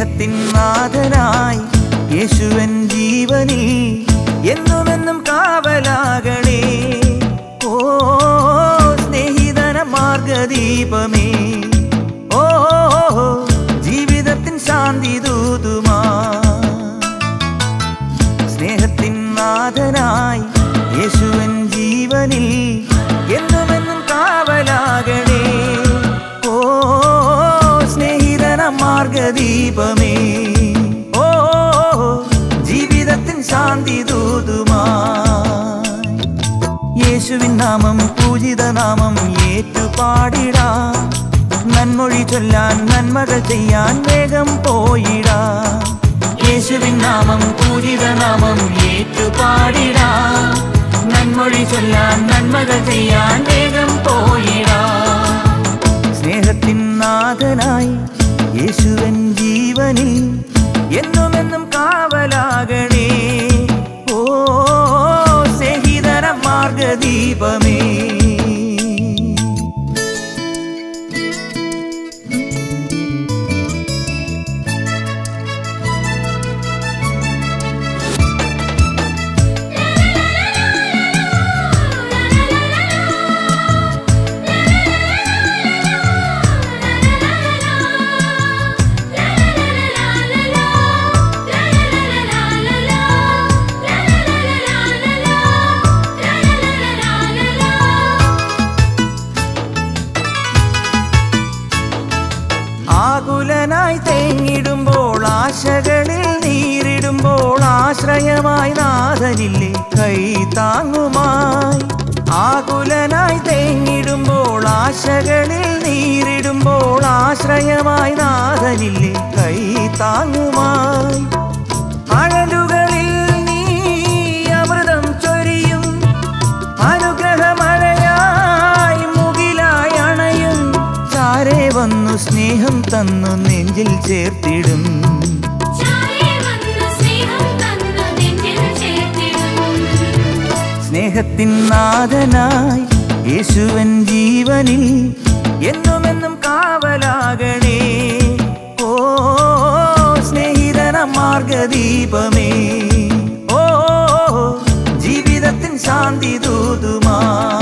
സ്നേഹത്തിൻ നാഥനായി യേശുവൻ ജീവനിൽ എന്നുമെന്നും കാവലാകണേ ഓ സ്നേഹിതന മാർഗദീപമേ ഓ ജീവിതത്തിൻ ശാന്തി ദൂതുമാ സ്നേഹത്തിൻ നാഥനായി യേശുവൻ ജീവനിൽ എന്നുമെന്നും കാവലാകണേ ഓ സ്നേഹിതന മാർഗദീപമേ ഓ ജീവിതത്തിൻ ശാന്തി ദൂതുമാ യേശുവിൻ നാമം പൂജിത നാമം ഏറ്റുപാടിടാ നന്മൊഴി ചൊല്ലാൻ നന്മകൾ ചെയ്യാൻ വേഗം പോയിടാ യേശുവിൻ നാമം പൂജിത നാമം ഏറ്റുപാടിടാ നന്മൊഴി ചൊല്ലാൻ നന്മകൾ ചെയ്യാൻ വേഗം പോയിടാ സ്നേഹത്തിൻ നാഥനായി യേശുവൻ ജീവനിൽ എന്നുമെന്നും കാവലാകണേ ഓ സ്നേഹിതര മാർഗദീപമേ ആകുലനായി തേങ്ങിടുമ്പോൾ ആശകളിൽ നീരിടുമ്പോൾ ആശ്രയമായി നാഥനില്ലേ കൈ താങ്ങുമായി ആകുലനായി തേങ്ങിടുമ്പോൾ ആശകളിൽ നീരിടുമ്പോൾ ആശ്രയമായി നാഥനില്ലേ കൈ താങ്ങുമായി അഴലുകളിൽ നീ അമൃതം ചൊരിയും അനുഗ്രഹമഴയായി മുകിലായി അണയും ചാരെ വന്നു സ്നേഹം തന്നു നെഞ്ചിൽ ചേർത്തിടും സ്നേഹത്തിൻ നാഥനായി യേശുവൻ ജീവനിൽ എന്നുമെന്നും കാവലാകണേ ഓ സ്നേഹിതന മാർഗദീപമേ ഓ ജീവിതത്തിൻ ശാന്തി ദൂതുമാ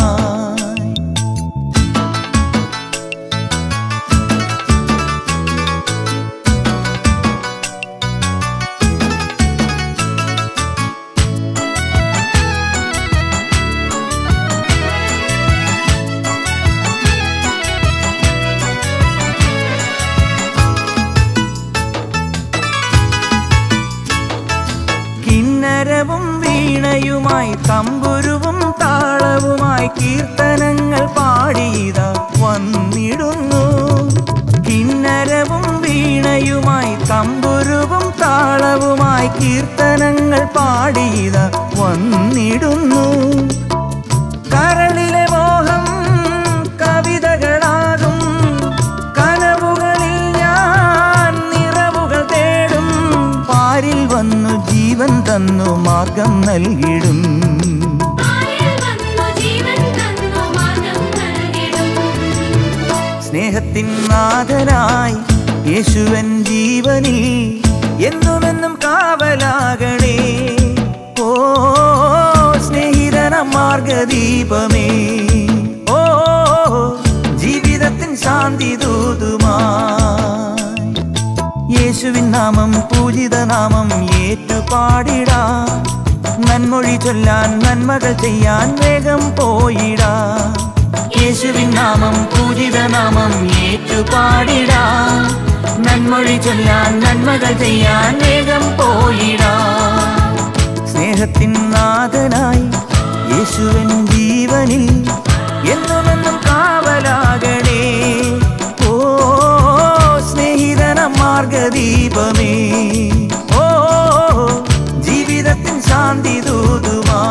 കിന്നരവും വീണയുമായി തമ്പുരുവും താളവുമായി കീർത്തനങ്ങൾ പാടിയത വന്നിടുന്നു കിന്നരവും വീണയുമായി തമ്പുരുവും താളവുമായി കീർത്തനങ്ങൾ പാടിയത വന്നിടുന്നു കരളിലെ മോഹം കവിതകളാകും കനവുകളിൽ ഞാൻ നിറവുകൾ തേടും പാരിൽ വന്നു ജീവൻ തന്നു മാർഗം നൽകിടും സ്നേഹത്തിൻ നാഥനായി യേശുവൻ ജീവനിൽ എന്നുമെന്നും കാവലാകണേ ഓ സ്നേഹിതന മാർഗദീപമേ ഓ ജീവിതത്തിൻ ശാന്തി ദൂതുമാ യേശുവിൻ നാമം പൂജിത നാമം ഏറ്റുപാടിടാ നന്മൊഴി ചൊല്ലാൻ നന്മകൾ ചെയ്യാൻ വേഗം പോയിടാ യേശുവിൻ നാമം പൂജിത നാമം ഏറ്റുപാടിടാ നന്മൊഴി ചൊല്ലാൻ നന്മകൾ ചെയ്യാൻ വേഗം പോയിടാ സ്നേഹത്തിൻ നാഥനായി യേശുവൻ ജീവനിൽ എന്നുമെന്നും കാവലാകണേ ഓ സ്നേഹിതന മാർഗദീപമേ ഓ ജീവിതത്തിൻ ശാന്തി ദൂതുമാ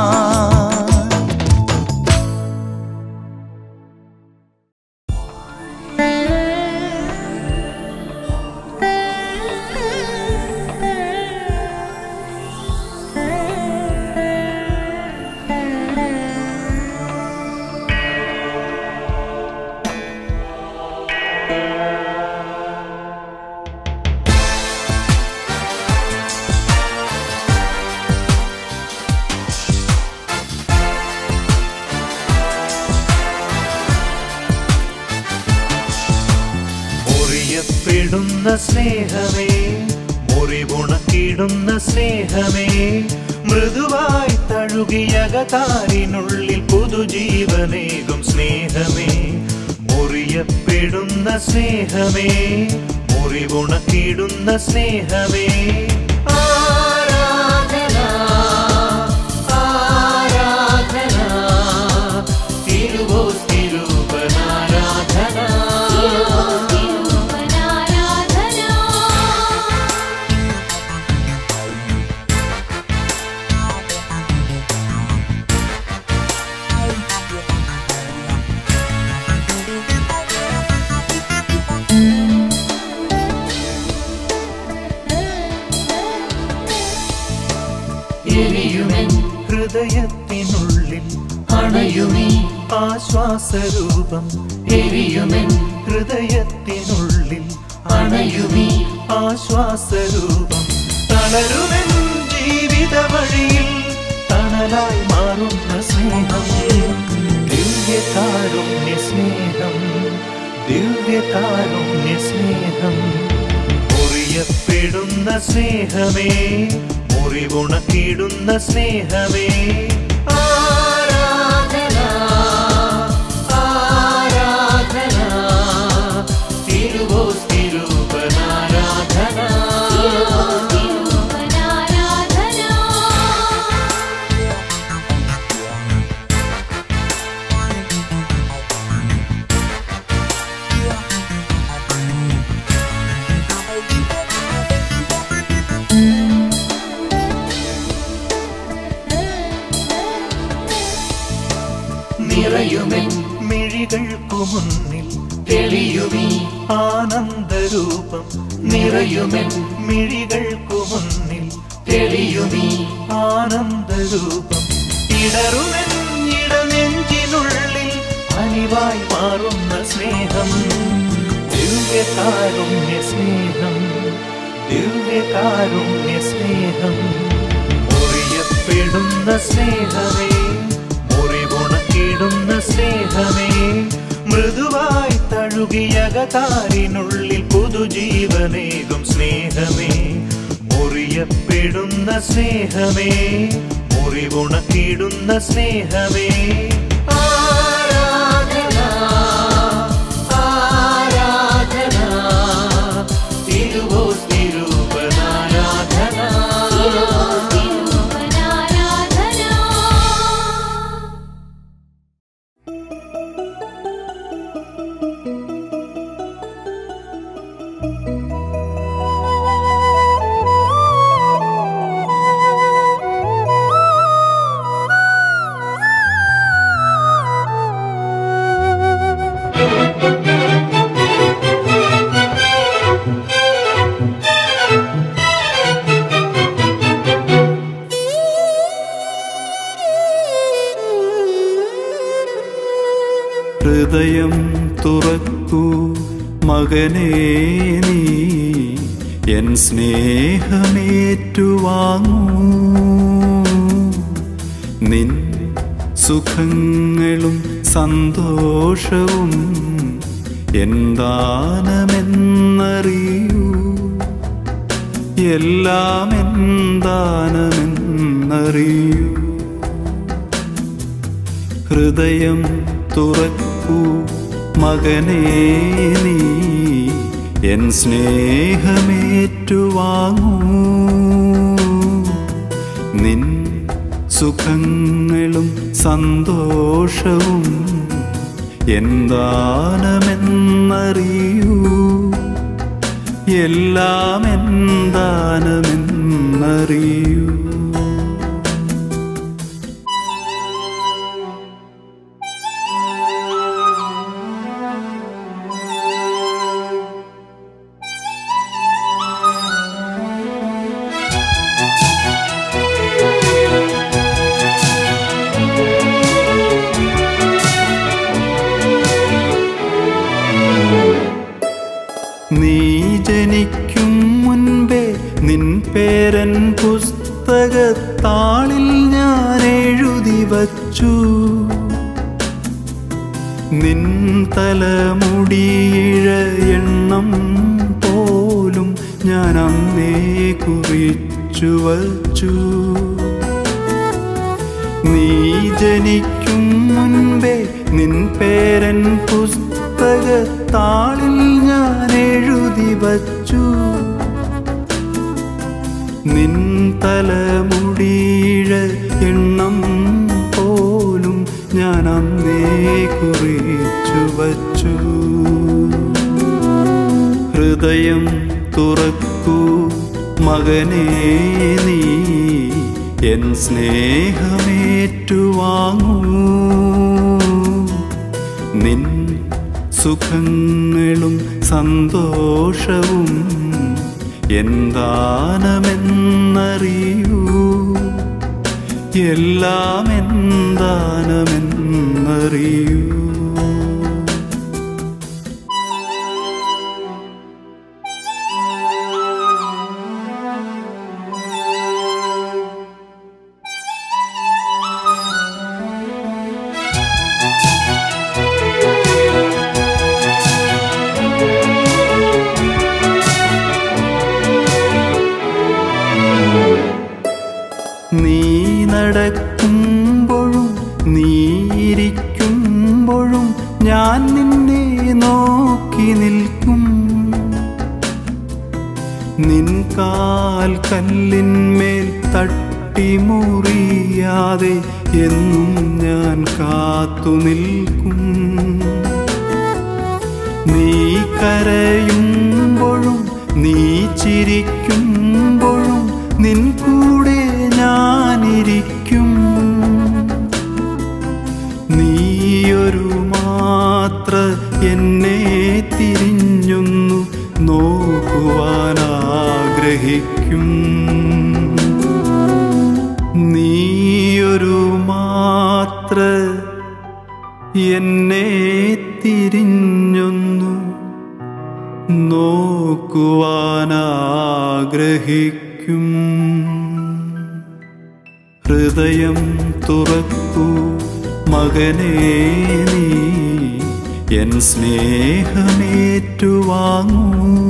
Thank you. മുറിയപ്പെടുന്ന സ്നേഹമേ മുറിവുണക്കിടുന്ന സ്നേഹമേ മൃദുവായി തഴുകിയകതാരിനുള്ളിൽ പുതുജീവനേകും സ്നേഹമേ മുറിയപ്പെടുന്ന സ്നേഹമേ മുറിവുണക്കിടുന്ന സ്നേഹമേ ആരാധന ആരാധന തിരുവോസ് തിരുവനാരാധന എരിയുമെൻ ഹൃദയത്തിനുള്ളിൽ അണയുമീ ആശ്വാസരൂപം എരിയുമെൻ ഹൃദയത്തിനുള്ളിൽ അണയുമീ ആശ്വാസരൂപം തളരുമെൻ ജീവിത വഴിയിൽ തണലായി മാറുന്ന സ്നേഹം ദിവ്യകാരുണ്യ സ്നേഹം ദിവ്യകാരുണ്യ സ്നേഹം മുറിയപ്പെടുന്ന സ്നേഹമേ മുറിവുണക്കിടുന്ന സ്നേഹമേ ആരാധന ആരാധന തിരുവോസ് തിരുവനാരാധന നിറയുമെൻ മിഴികൾക്കു മുന്നിൽ തെളിയുമീ ആനന്ദരൂപം നിറയുമെൻ മിഴികൾക്കു മുന്നിൽ തെളിയുമീ ആനന്ദരൂപം ഇടറുമെൻ ഇടനെഞ്ചിനുള്ളിൽ അലിവായി മാറുന്ന സ്നേഹം ദിവ്യകാരുണ്യ സ്നേഹം ദിവ്യകാരുണ്യ സ്നേഹം മുറിയപ്പെടുന്ന സ്നേഹമേ മുറിവുണക്കിടുന്ന സ്നേഹമേ മൃദുവായി തഴുകിയകതാരിനുള്ളിൽ പുതുജീവനേകും സ്നേഹമേ മുറിയപ്പെടുന്ന സ്നേഹമേ മുറിവുണക്കിടുന്ന സ്നേഹമേ ആരാധന ആരാധന തിരുവോസ് തിരുവനാരാധന ഹൃദയം തുറക്കൂ മകനേ നീ എൻ സ്നേഹമേറ്റുവാങ്ങൂ നിൻ സുഖങ്ങളും സന്തോഷവും എന്താനമെന്നറിയൂ എല്ലാം എന്താനമെന്നറിയൂ ഹൃദയം തുറക്കൂ മകനേ നീ എൻ സ്നേഹമേറ്റുവാങ്ങൂ നിൻ സുഖങ്ങളും സന്തോഷവും എന്താനമെന്നറിയൂ എല്ലാം എന്താനമെന്നറിയൂ നീ ജനിക്കും മുൻപേ നിൻ പേരൻ പുസ്തകത്താളിൽ ഞാൻ എഴുതി വച്ചു നിൻ തലമുടിയിഴ എണ്ണം അന്നേ കുറിച്ചു വച്ചു നീ ജനിക്കും മുൻപേ നിൻ പേരൻ പുസ്തകത്താളിൽ ഞാൻ എഴുതി വച്ചു നിൻ തലമുടിയിഴ എണ്ണം പോലും ഞാൻ അന്നേ കുറിച്ചു വച്ചു ഹൃദയം തുറക്കൂ മകനേ നീ എൻ സ്നേഹമേറ്റുവാങ്ങൂ നിൻ സുഖങ്ങളും സന്തോഷവും എന്താനമെന്നറിയൂ എല്ലാം എന്താനമെന്നറിയൂ നീ നടക്കുമ്പോഴും നീ ഇരിക്കുമ്പോഴും ഞാൻ നിന്നെ നോക്കി നിൽക്കും നിൻ കാൽ കല്ലിന്മേൽ തട്ടി മുറിയാതെ എന്നും ഞാൻ കാത്തു നിൽക്കും നീ കരയുമ്പോഴും നീ ചിരിക്കുമ്പോഴും നിൻ കൂടെ ഞാനിരിക്കും നീയൊരു മാത്ര എന്നെ തിരിഞ്ഞൊന്നു നോക്കുവാനാഗ്രഹിക്കും നീയൊരു മാത്ര എന്നെ തിരിഞ്ഞൊന്നു നോക്കുവാനാഗ്രഹിക്കും ഹൃദയം തുറക്കൂ മകനേ നീ എൻ സ്നേഹമേറ്റുവാങ്ങൂ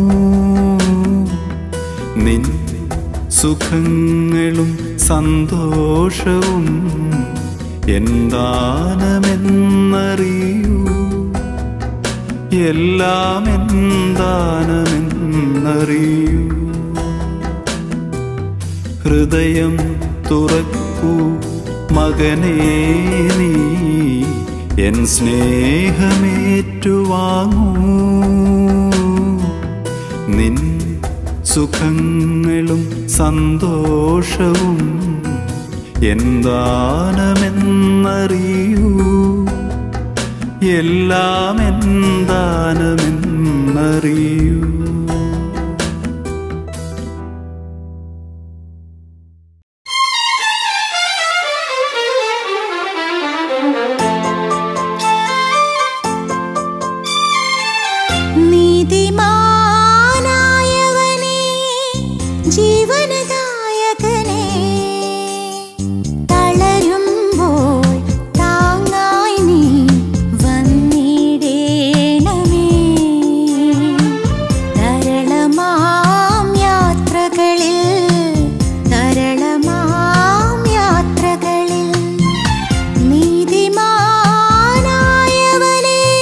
നിൻ സുഖങ്ങളും സന്തോഷവും എന്താനമെന്നറിയൂ എല്ലാം എന്താനമെന്നറിയൂ ഹൃദയം തുറക്കൂ മകനേ നീ എൻ സ്നേഹമേറ്റുവാങ്ങൂ നിൻ സുഖങ്ങളും സന്തോഷവും എന്താനമെന്നറിയൂ എല്ലാം എന്താനമെന്നറിയൂ നീതിമാനായവനേ ജീവനദായകനേ തളരുമ്പോൾ താങ്ങായി നീ വന്നിടേണമേ തരളമാം യാത്രകളിൽ തരളമാം യാത്രകളിൽ നീതിമാനായവനേ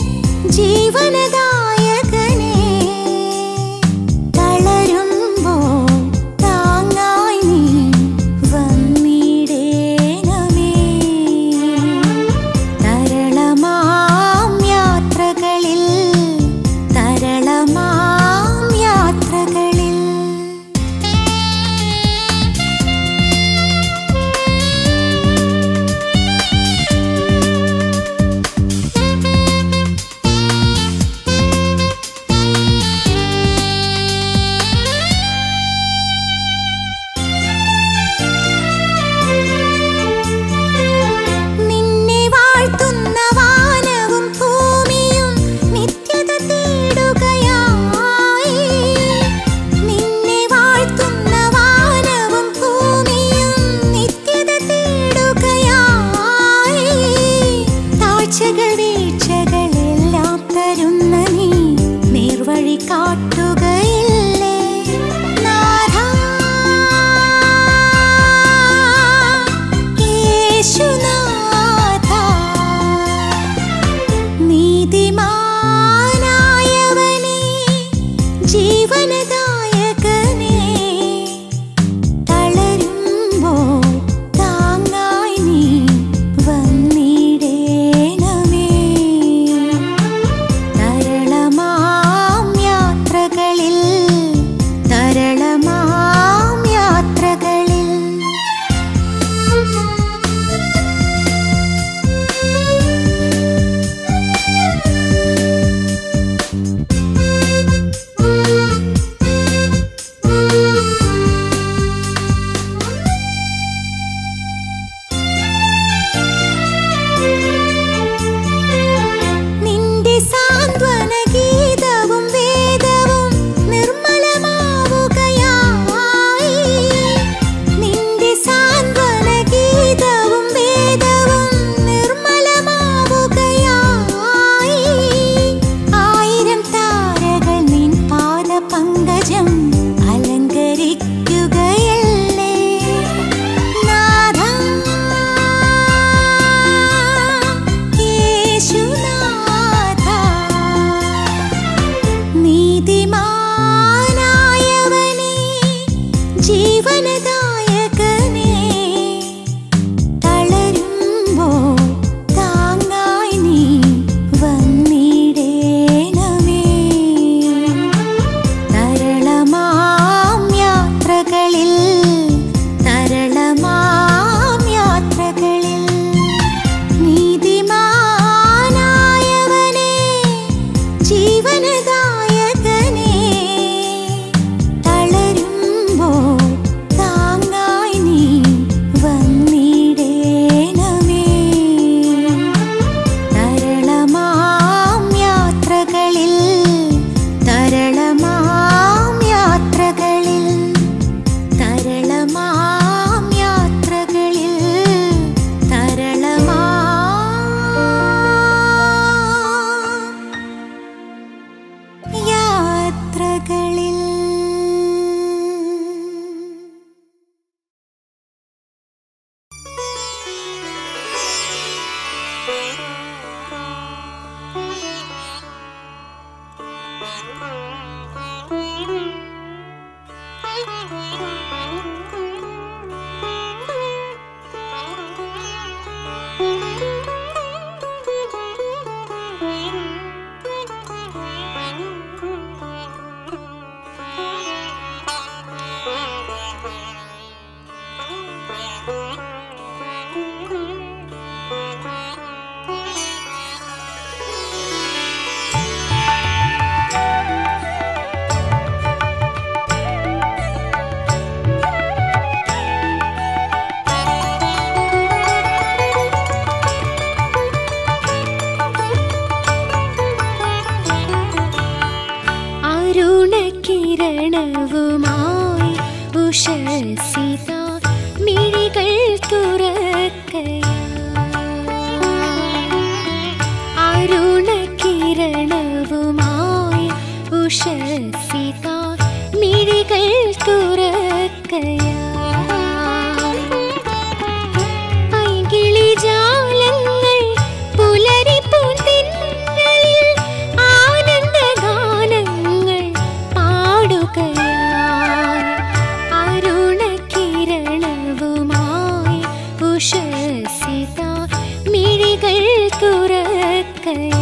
ജീവനദായകനേ തളരുമ്പോൾ താങ്ങായി നീ വന്നിടേണമേ തരളമാം യാത്രകളിൽ തരളമാം യാത്രകളിൽ ജീവനദായകനേ തളരുമ്പോൾ താങ്ങായി നീ വന്നിടേണമേ തരളമാം യാത്രകളിൽ തരളമാം യാത്രകളിൽ തരളമാം യാത്രകളിൽ തരളമാ യാത്രകളിൽ അരുണകിരണവുമായി ഉഷസിത മിഴികൾ തുറക്കയാ അരുണകിരണവുമായി ഉഷസിത മിഴികൾ തുറക്കയാ പൈകിളി ജാലങ്ങൾ പുലരി പൂന്തിന്നലിൽ ആനന്ദഗാനങ്ങൾ പാടുകയായി അരുണകിരണവുമായി ഉഷസിത മിഴികൾ തുറക്കയായി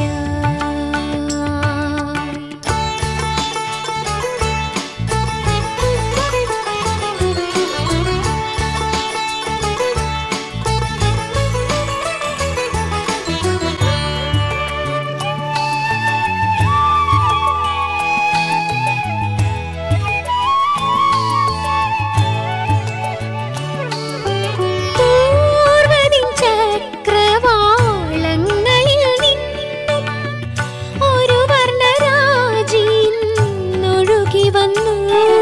പൂർവ്വതിൻ ചക്രവാളങ്ങളിൽ നിന്നും ഒരു വർണ്ണരാജി ഒഴുകി വന്നു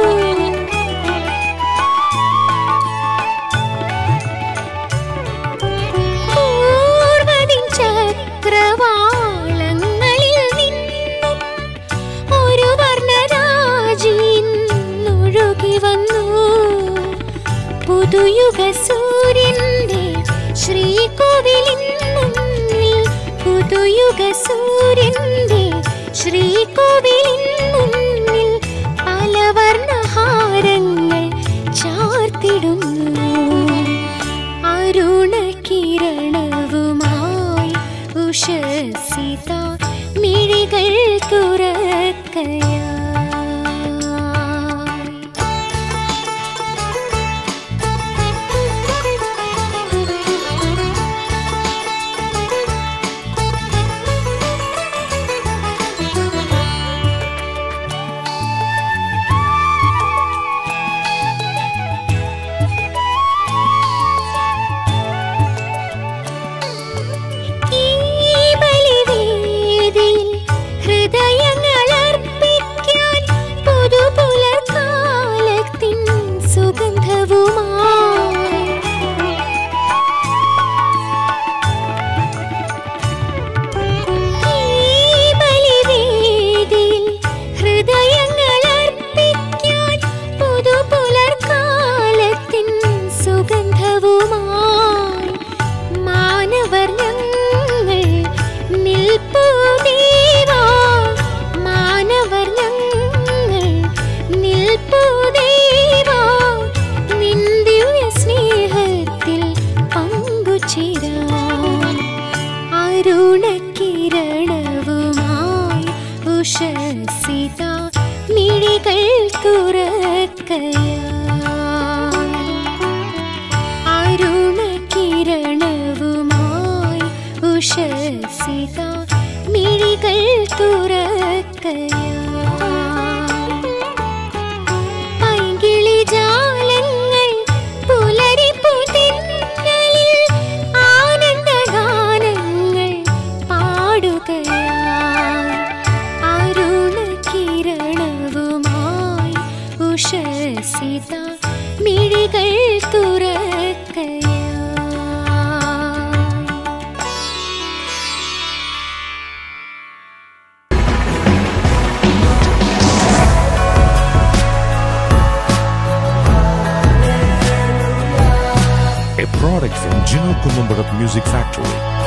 പൂർവ്വതിൻ ചക്രവാളങ്ങളിൽ നിന്നും ഒരു വർണ്ണരാജി ഒഴുകി വന്നു പുതുയുഗ സൂര്യന്റെ ശ്രീകോവിലിൻ മുന്നിൽ പുതുയുഗ സൂര്യന്റെ ശ്രീകോവിലിൻ മുന്നിൽ പലവർണ്ണഹാരങ്ങൾ ചാർത്തിടുന്നു അരുണകിരണവുമായി ഉഷസിത മിഴികൾ തുറക്കയായി ഈ ബലിവേദിയിൽ ഹൃദയങ്ങൾ അർപ്പിക്കാൻ പുതുപുലർക്കാലത്തിൻ സുഗന്ധവുമായി ഈ ബലിവേദിയിൽ ഹൃദയങ്ങൾ അർപ്പിക്കാൻ പുതുപുലർക്കാലത്തിൻ സുഗന്ധവുമായി മാനവർ ഞങ്ങൾ നിൽപ്പു ദേവാ മാനവർ ഞങ്ങൾ നിൽപ്പു ദേവാ നിൻ ദിവ്യ സ്നേഹത്തിൽ പങ്കുചേരാൻ അരുണകിരണവുമായി ഉഷസിത മിഴികൾ തുറക്കയായി അരുണകിരണവുമായി ഉഷസിത മിഴികൾ തുറക്കയായി പൈങ്കിളി ജാലങ്ങൾ പുലരിപ്പൂ തിന്നലിൽ ആനന്ദഗാനങ്ങൾ പാടുകയായി അരുണകിരണവുമായി ഉഷസിത മിഴികൾ തുറക്കയായി a product from Gino Columbarat Music Factory.